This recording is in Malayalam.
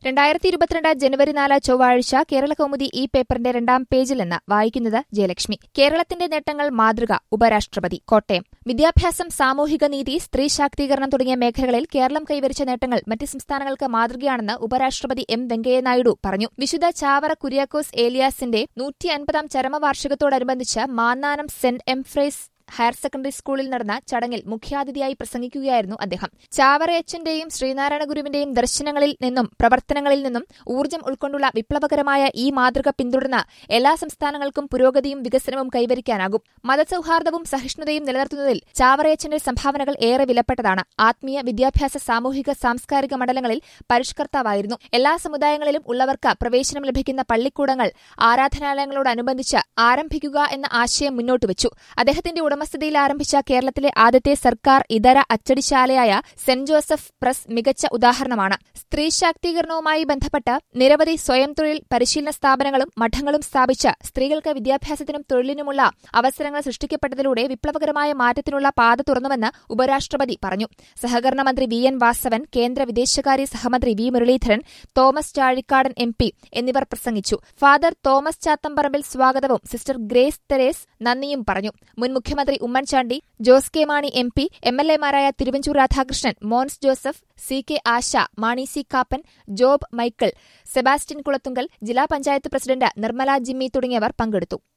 രണ്ടായിരത്തി ഇരുപത്തിരണ്ട് ജനുവരി നാല് ചൊവ്വാഴ്ച കേരള കൗമുദി ഈ പേപ്പറിന്റെ രണ്ടാം പേജിൽ നിന്ന് വായിക്കുന്നത് ജയലക്ഷ്മി കേരളത്തിന്റെ നേട്ടങ്ങൾ മാതൃക ഉപരാഷ്ട്രപതി കോട്ടയം വിദ്യാഭ്യാസം സാമൂഹിക നീതി സ്ത്രീ ശാക്തീകരണം തുടങ്ങിയ മേഖലകളിൽ കേരളം കൈവരിച്ച നേട്ടങ്ങൾ മറ്റ് സംസ്ഥാനങ്ങൾക്ക് മാതൃകയാണെന്ന് ഉപരാഷ്ട്രപതി എം വെങ്കയ്യനായിഡു പറഞ്ഞു വിശുദ്ധ ചാവറ കുര്യാക്കോസ് ഏലിയാസിന്റെ നൂറ്റി അൻപതാം ചരമവാർഷികത്തോടനുബന്ധിച്ച് Mannanam saint Ephrem's higher secondary സ്കൂളിൽ നടന്ന ചടങ്ങിൽ മുഖ്യാതിഥിയായി പ്രസംഗിക്കുകയായിരുന്നു അദ്ദേഹം ചാവറയച്ചന്റെയും ശ്രീനാരായണ ഗുരുവിന്റെയും ദർശനങ്ങളിൽ നിന്നും പ്രവർത്തനങ്ങളിൽ നിന്നും ഊർജ്ജം ഉൾക്കൊണ്ടുള്ള വിപ്ലവകരമായ ഈ മാതൃക പിന്തുടർന്ന് എല്ലാ സംസ്ഥാനങ്ങൾക്കും പുരോഗതിയും വികസനവും കൈവരിക്കാനാകും മതസൌഹാർദ്ദവും സഹിഷ്ണുതയും നിലനിർത്തുന്നതിൽ ചാവറയച്ചന്റെ സംഭാവനകൾ ഏറെ വിലപ്പെട്ടതാണ് ആത്മീയ വിദ്യാഭ്യാസ സാമൂഹിക സാംസ്കാരിക മണ്ഡലങ്ങളിൽ പരിഷ്കർത്താവായിരുന്നു എല്ലാ സമുദായങ്ങളിലും ഉള്ളവർക്ക് പ്രവേശനം ലഭിക്കുന്ന പള്ളിക്കൂടങ്ങൾ ആരാധനാലയങ്ങളോടനുബന്ധിച്ച് ആരംഭിക്കുക എന്ന ആശയം മുന്നോട്ടുവച്ചു അദ്ദേഹത്തിന്റെ ഉടമസ്ഥതയിൽ ആരംഭിച്ച കേരളത്തിലെ ആദ്യത്തെ സർക്കാർ ഇതര അച്ചടിശാലയായ സെന്റ് ജോസഫ് പ്രസ് മികച്ച ഉദാഹരണമാണ് സ്ത്രീ ശാക്തീകരണവുമായി ബന്ധപ്പെട്ട് നിരവധി സ്വയം തൊഴിൽ പരിശീലന സ്ഥാപനങ്ങളും മഠങ്ങളും സ്ഥാപിച്ച് സ്ത്രീകൾക്ക് വിദ്യാഭ്യാസത്തിനും തൊഴിലിനുമുള്ള അവസരങ്ങൾ സൃഷ്ടിക്കപ്പെട്ടതിലൂടെ വിപ്ലവകരമായ മാറ്റത്തിനുള്ള പാത തുറന്നുവെന്ന് ഉപരാഷ്ട്രപതി പറഞ്ഞു സഹകരണ മന്ത്രി വി എൻ വാസവൻ കേന്ദ്ര വിദേശകാര്യ സഹമന്ത്രി V Muraleedharan Thomas Chazhikadan M P എന്നിവർ പ്രസംഗിച്ചു ഫാദർ തോമസ് ചാത്തമ്പറമ്പിൽ സ്വാഗതവും സിസ്റ്റർ ഗ്രേസ് തെരേസ് നന്ദിയും പറഞ്ഞു മുൻ മുഖ്യമന്ത്രി Oommen Chandy Jose K Mani M P M L എമാരായ Thiruvanchoor Radhakrishnan Mons Joseph C K Asha Mani C Kappan Job Michael Sebastian Kulathunkal ജില്ലാ പഞ്ചായത്ത് പ്രസിഡന്റ് നിർമ്മല ജിമ്മി തുടങ്ങിയവർ പങ്കെടുത്തു